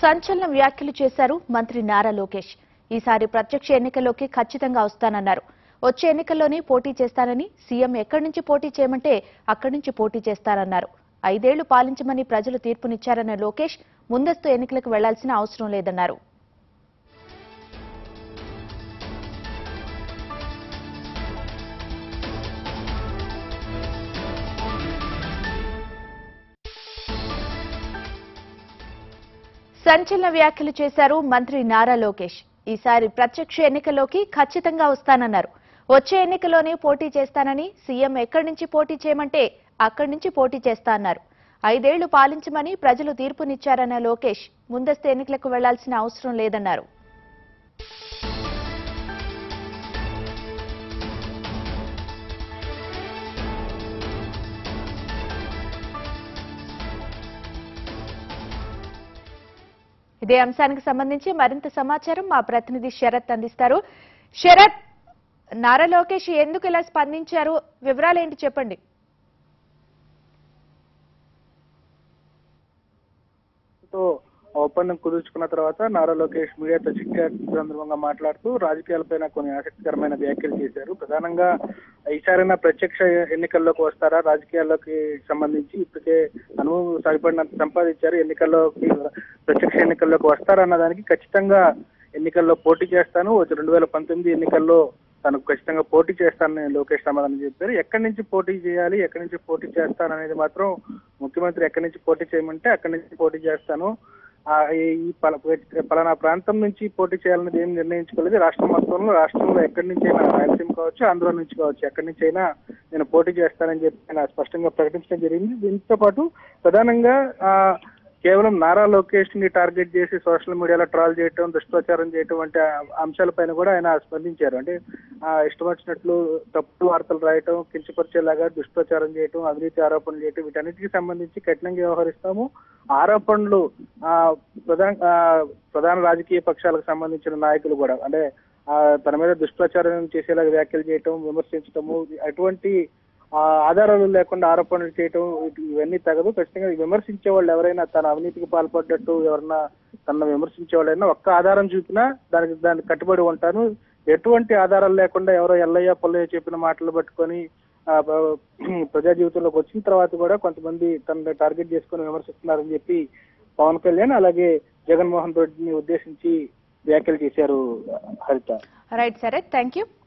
సంచలన వ్యాఖ్యలు చేశారు మంత్రి నారా లోకేష్ ఈసారి ప్రత్యక్ష ఎన్నికల్లోకి ఖచ్చితంగా వస్తానన్నారు వచ్చే ఎన్నికల్లోనే పోటీ చేస్తానని సీఎం ఎక్కడి నుంచి పోటీ చేయమంటే అక్కడి నుంచి పోటీ చేస్తానన్నారు ఐదేళ్లు పాలించమని ప్రజలు తీర్పునిచ్చారన్న లోకేష్ ముందస్తు ఎన్నికలకు వెళ్లాల్సిన అవసరం లేదన్నారు సంచలన వ్యాఖ్యలు చేశారు మంత్రి నారా లోకేష్ ఈసారి ప్రత్యక్ష ఎన్నికల్లోకి ఖచ్చితంగా వస్తానన్నారు వచ్చే ఎన్నికలోనే పోటీ చేస్తానని సీఎం ఎక్కడి నుంచి పోటీ చేయమంటే అక్కడి నుంచి పోటీ చేస్తా అన్నారు ఐదేళ్లు పాలించమని ప్రజలు తీర్పునిచ్చారన్న లోకేష్ ముందస్తు ఎన్నికలకు వెళ్లాల్సిన అవసరం లేదన్నారు ఇదే అంశానికి సంబంధించి మరింత సమాచారం మా ప్రతినిధి శరత్ అందిస్తారు శరత్ నారా లోకేష్ ఎందుకు ఇలా స్పందించారు వివరాలు ఏంటి చెప్పండి తో ఒప్పందం కుదుర్చుకున్న తర్వాత నారా లోకేష్ మీడియాతో చిట్చాట్ సందర్భంగా మాట్లాడుతూ రాజకీయాలపైన కొన్ని ఆసక్తికరమైన వ్యాఖ్యలు చేశారు ప్రధానంగా ఈసారైనా ప్రత్యక్ష ఎన్నికల్లోకి వస్తారా రాజకీయాల్లోకి సంబంధించి ఇప్పటికే అనుభవం సరిపడినంత సంపాదించారు ఎన్నికల్లోకి ప్రత్యక్ష ఎన్నికల్లోకి వస్తారన్న దానికి ఖచ్చితంగా ఎన్నికల్లో పోటీ చేస్తాను వచ్చి రెండు వేల పంతొమ్మిది ఎన్నికల్లో తనకు ఖచ్చితంగా పోటీ చేస్తానని లోకేష్ సమాధానం చెప్పారు ఎక్కడి నుంచి పోటీ చేయాలి ఎక్కడి నుంచి పోటీ చేస్తాను అనేది మాత్రం ముఖ్యమంత్రి ఎక్కడి నుంచి పోటీ చేయమంటే అక్కడి నుంచి పోటీ చేస్తాను ఆ, ఈ పల- పలానా ప్రాంతం నుంచి పోటీ చేయాలనేది ఏం నిర్ణయించుకోలేదు రాష్ట్రం మొత్తంలో రాష్ట్రంలో ఎక్కడి నుంచి అయినా రాయలసీమ కావచ్చు ఆంధ్ర నుంచి కావచ్చు ఎక్కడి నుంచి అయినా నేను పోటీ చేస్తానని చెప్పి ఆయన స్పష్టంగా ప్రకటించడం జరిగింది దీంతో పాటు ప్రధానంగా ఆ, కేవలం నారా లోకేష్ ని టార్గెట్ చేసి సోషల్ మీడియాలో ట్రాల్ చేయటం దుష్ప్రచారం చేయటం వంటి అంశాలపైన కూడా ఆయన స్పందించారు అంటే ఆ, ఇష్టం వచ్చినట్లు తప్పుడు వార్తలు రాయటం కించపరిచేలాగా దుష్ప్రచారం చేయటం అవినీతి ఆరోపణలు చేయటం వీటన్నిటికీ సంబంధించి కఠినంగా వ్యవహరిస్తాము ఆరోపణలు ఆ, ప్రధాన ఆ, ప్రధాన రాజకీయ పక్షాలకు సంబంధించిన నాయకులు కూడా అంటే ఆ, తన మీద దుష్ప్రచారం చేసేలాగా వ్యాఖ్యలు చేయటం విమర్శించటము అటువంటి ఆ, ఆధారాలు లేకుండా ఆరోపణలు చేయటం ఇటు- ఇవన్నీ తగదు ఖచ్చితంగా విమర్శించే వాళ్ళు ఎవరైనా తన అవినీతికి పాల్పడ్డట్టు ఎవరన్నా తనను విమర్శించే వాళ్ళైనా ఒక్క ఆధారం చూపినా దానికి దానికి కట్టుబడి ఉంటాను ఎటువంటి ఆధారాలు లేకుండా ఎవరో ఎల్లయ్య పొల్లయ్య చెప్పిన మాటలు పట్టుకొని ఆ, ప- ప్రజా జీవితంలోకి వచ్చిన తర్వాత కూడా కొంతమంది తన టార్గెట్ చేసుకొని విమర్శిస్తున్నారని చెప్పి పవన్ కళ్యాణ్ అలాగే జగన్మోహన్ రెడ్డిని ఉద్దేశించి వ్యాఖ్యలు చేశారు హరిత రైట్ శరత్ థ్యాంక్ యూ